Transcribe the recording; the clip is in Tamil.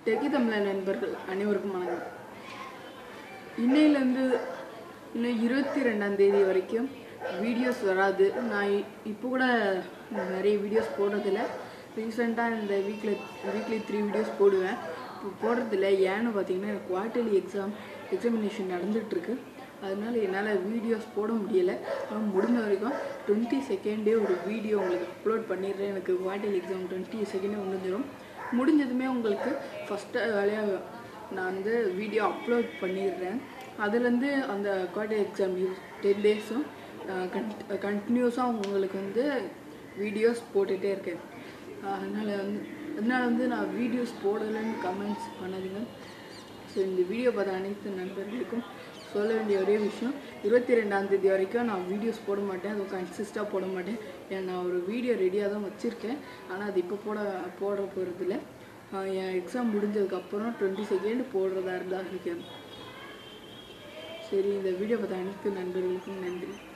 டெக்கி தமிழ் நண்பர்கள் அனைவருக்கும் வணக்கம் இன்னையிலேருந்து இன்னும் இருபத்தி ரெண்டாம் தேதி வரைக்கும் வீடியோஸ் வராது நான் இ- இப்போ கூட நிறைய வீடியோஸ் போடுறதில்ல ரீசெண்டாக இந்த வீக்கில் வீக்லி த்ரீ வீடியோஸ் போடுவேன் இப்போ போடுறதில்ல ஏன்னு பார்த்தீங்கன்னா எனக்கு குவார்ட்டர்லி எக்ஸாம் எக்ஸாமினேஷன் நடந்துகிட்ருக்கு அதனால என்னால் வீடியோஸ் போட முடியலை ஆனால் முடிஞ்ச வரைக்கும் டுவெண்ட்டி செகண்டே ஒரு வீடியோ உங்களுக்கு அப்லோட் பண்ணிடுறேன் எனக்கு குவார்ட்டர்லி எக்ஸாம் டுவெண்ட்டி செகண்டே முடிஞ்சிடும் முடிஞ்சதுமே உங்களுக்கு ஃபஸ்ட்டு வேலையாக நான் வந்து வீடியோ அப்லோட் பண்ணிடுறேன் அதுலேருந்து அந்த குவார்டர் எக்ஸாம் டென் டேஸும் கண்டினியூஸாக உங்களுக்கு வந்து வீடியோஸ் போட்டுகிட்டே இருக்கேன் அதனால் வந்து அதனால வந்து நான் வீடியோஸ் போடலைன்னு கமெண்ட்ஸ் பண்ணாதீங்க ஸோ இந்த வீடியோ பார்த்த அனைத்து நண்பர்களுக்கும் சொல்ல வேண்டிய ஒரே விஷயம் இருபத்தி ரெண்டாம் தேதி வரைக்கும் நான் வீடியோஸ் போட மாட்டேன் அதுவும் கன்சிஸ்டாக போட மாட்டேன் ஏன் நான் ஒரு வீடியோ ரெடியாக தான் வச்சுருக்கேன் ஆனால் அது இப்போ போட போட போகிறதில்ல என் எக்ஸாம் முடிஞ்சதுக்கப்புறம் டுவெண்ட்டி செகண்ட் போடுறதா இருந்தால் இருக்கேன் சரி இந்த வீடியோ பார்த்த அனைத்து நண்பர்களுக்கும் நன்றி